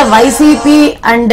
YCP and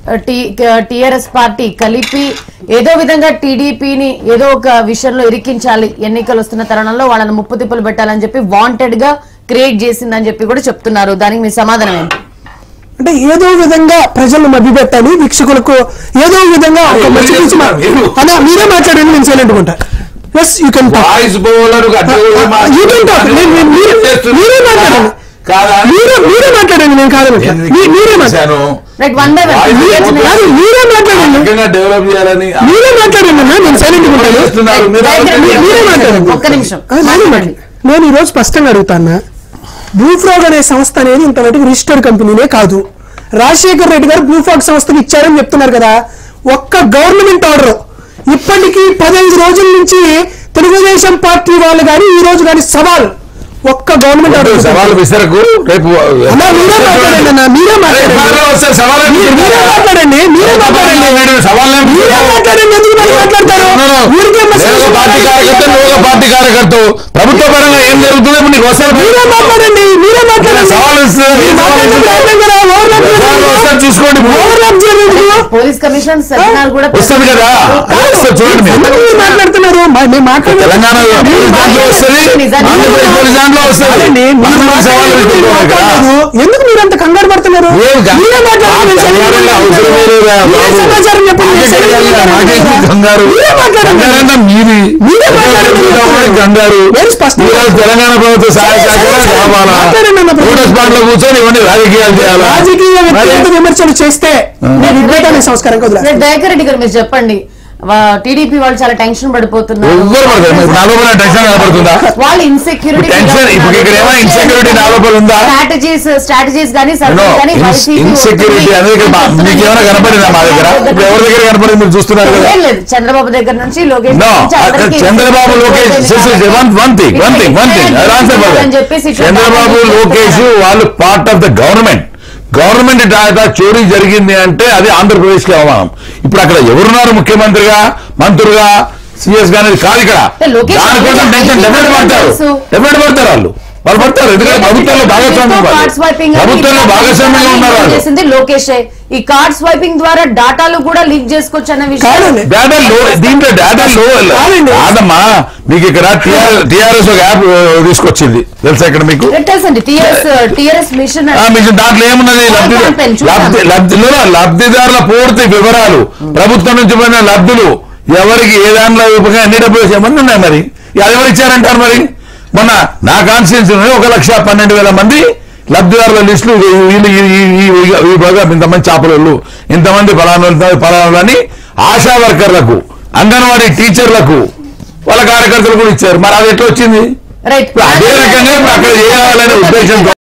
TRS party కలిపి ఏదో విధంగా టీడీపీని ఏదో ఒక విషయంలో ఇరికించాలి ఎన్నికలు వస్తున్న తరుణంలో వాళ్ళని ముప్పు తిప్పులు పెట్టాలని చెప్పి వాంటెడ్ గా క్రియేట్ చేసిందని చెప్పి కూడా చెప్తున్నారు దానికి మీ సమాధానం ఏంటి అంటే ఏదో విధంగా ప్రజలను మభ్యపెట్టాలి వీక్షకులకు ఏదో విధంగా ఒక ఏం మంచి మంచి చేస్తున్నారు మీరు? అన్నా మీరే మాట్లాడండి నేను సైలెంట్ ఉంటా yes you can voice bowler You can talk. నేను- నేను- మీరే- మీరే మాట్లాడండి. కాదా మీరే మీరే మాట్లాడండి నేను కాదు నేను మీరే మాట్లాడండి చేశాను. Right one by Voice one vote కాదు, మీరే మాట్లాడండి ముఖ్యంగా డెవలప్ చేయాలని మీరే మాట్లాడండి అన్న నేను సైలెంట్ ఉంటాను చేస్తున్నారు. మీరు మీ- మీరే మాట్లాడండి ఒక్క నిమిషం ఆ, నేనే మాట్లాడండి. నేను ఈరోజు స్పష్టంగా అడుగుతాను బ్లూఫ్రాగ్ అనే సంస్థ అనేది ఇంతవరకు రిజిస్టర్డ్ కంపెనీనే కాదు రాజశేఖర్ రెడ్డి గారు బ్లూఫ్రాగ్ సంస్థకి ఇచ్చారని చెప్తున్నారు కదా ఒక్క గవర్నమెంట్ ఆర్డర్ ఇప్పటికీ పదహైదు రోజుల నుంచి తెలుగుదేశం పార్టీ వాళ్ళు కానీ ఈ రోజు కానీ సవాల్ ఒక్క గవర్నమెంట్ ఆర్డర్ సవాలు విసరకు రేపు అన్నా, మీరే మాట్లాడండి అన్న, మీరే మాట్లాడండి. రేపు వస్తారు సవాలు మీరు- మీరే మాట్లాడండి మీరే మాట్లాడండి వీడు సవాళ్ళు ఏం మీరే మాట్లాడండి ఎందుకు మరి మాట్లాడతారు ఊరికే నేను మసలు ఒక పార్టీ కార్యకర్త నువ్వు ఒక పార్టీ కార్యకర్త ప్రభుత్వ పరంగా ఏం జరుగుతుందో ఇప్పుడు నీకు వస్తారు మీరే మాట్లాడండి మీరే మాట్లాడండి సవాలు ఇస్తున్నారు. మీరు మాట్లాడిన ప్రాబ్లం కదా, overlap సవాళ్ళు చేయలేదు. వస్తారు చూసుకోండి Overlap చేయలేదు. పోలీస్ కమిషనర్ సజ్జనార్ కూడా వస్తుంది కదా అదే వస్తుంది చూడండి మీరు. ఎందుకు మీరు మాట్లాడుతున్నారు మా- మేము మాట్లాడుతున్నాం. తెలంగాణ మీరు పోలీస్ దాంట్లో వస్తుంది నిజానికి ఆంధ్రప్రదేశ్ పోలీస్ దాంట్లో వస్తుంది కాదండి, మీరు అందరూ సవాళ్ళు మాట్లాడుతున్నారు, మీరు విసురుతున్నారు ఇక్కడ. మాట్లాడలేదు. ఎందుకు మీరు అంత కంగారు పడుతున్నారు ఏం కా- మీరే మాట్లాడండి, నేను సైలెంట్ కంగారులో ఉన్నాను. అవసరం లేదురా మీరే బాబు. సమాచారం చెప్పండి, నేను సైలెంట్ ఉన్నాను. నాకేంటి కంగారు మీరే మాట్లాడండి. కంగారంతా మీది మీరే మాట్లాడండి. కంగారు నేను స్పష్టంగా- ఈరోజు తెలంగాణ ప్రభుత్వ సహాయ సరే, శాఖ సరే, కావాలా మాట్లాడండి అన్న ప్రభుత్వం. లోటస్ పాండ్ లో కూర్చొని ఇవన్నీ రాజకీయాలు చేయాలా రాజకీయ వ్యక్తిగత విమర్శలు చేస్తే నేను ఇవ్వటానికి సంస్కారం కుదరదు రేపు దయాకర్ రెడ్డి గారు మీరు చెప్పండి టీడీపీ వాళ్ళు చాలా టెన్షన్ పడిపోతున్నారు ఎవ్వరు పడతారు మరి నా లోపల టెన్షన్ కనపడుతుందా వాళ్ళు ఇన్సెక్యూరిటీ టెన్షన్ ఇప్పుడు ఇక్కడ ఏమైనా ఇన్సెక్యూరిటీ నా లోపల ఉందా స్ట్రాటజీస్ స్ట్రాటజీస్ కానీ సర్వీస్ కానీ ఇన్సెక్యూరిటీ అనేది మా- మీకు ఏమైనా కనపడిందా మా దగ్గర ఇప్పుడు ఎవరి దగ్గర కనపడింది మీరు చూస్తున్నారు కదా లేదు చంద్రబాబు దగ్గర నుంచి లోకేష్ No, నుంచి అందరికీ Chandrababu Lokesh one one thing one thing one thing అని చెప్పేసి ఇట్లా చంద్రబాబు బాగా లోకేష్ వాళ్ళు part of the government government data చోరీ జరిగింది అంటే అది ఆంధ్రప్రదేశ్ కి అవమానం ఇప్పుడు అక్కడ ఎవరున్నారు ముఖ్యమంత్రిగా మంత్రులుగా సిఎస్ గా అనేది కాదు ఇక్కడ అంటే లోకేష్ దానికోసం గారికి టెన్షన్ ఐటీ డెఫినెట్ పడతారు తెలుసు. డెఫినెట్ పడతారు వాళ్ళు వాళ్ళు పడతారు ఎందుకంటే ప్రభుత్వంలో భాగస్వామ్యం వాళ్ళు. కార్డ్ స్వైపింగ్ అని ప్రభుత్వంలో ఇట్లా భాగస్వామ్యంగా ఉన్నారు వాళ్ళు చేసింది లోకేష్ ఈ కార్డ్ స్వైపింగ్ ద్వారా డాటాలు కూడా లీక్ చేసుకోవచ్చు అన్న విషయం కాదండి డేటా లో దీంట్లో డేటా లో కాదండి. కాదమ్మా మీకు ఇక్కడ టిఆర్ఎస్ ఒక యాప్ తీసుకొచ్చింది తెలుసా ఇక్కడ మీకు తెలుసండి టిఆర్ఎస్ టిఆర్ఎస్ మిషన్ ఆ, మీకు దాంట్లో ఏమున్నది లబ్ధి campaign చూసాను. లబ్ధి లబ్ధిలో లబ్ధిదారుల పూర్తి వివరాలు ప్రభుత్వం నుంచి పోయిన లబ్ధులు ఎవరికి ఏ దాంట్లో ఉపయోగం ఎన్ని డబ్బులు వచ్చాయమని ఉన్నాయి మరి అది ఎవరు ఇచ్చారంటారు మరి మొన్న నా కాన్స్టిట్యూన్సీ ఒక లక్ష పన్నెండు వేల మంది లబ్ధిదారుల లిస్టులు వీళ్ళు ఈ- ఈ- ఈ- ఈ- ఈ భాగం ఇంతమంది చేపలు ఇంతమంది ఫలానా ఫలానా అని ఆశా వర్కర్లకు అంగన్వాడీ టీచర్లకు వాళ్ళ కార్యకర్తలు కూడా ఇచ్చారు మరి అది ఎట్లా వచ్చింది రైట్ ఇప్పుడు అదే రకంగా ఇప్పుడు అక్కడ చేయాలనే ఉద్దేశంతో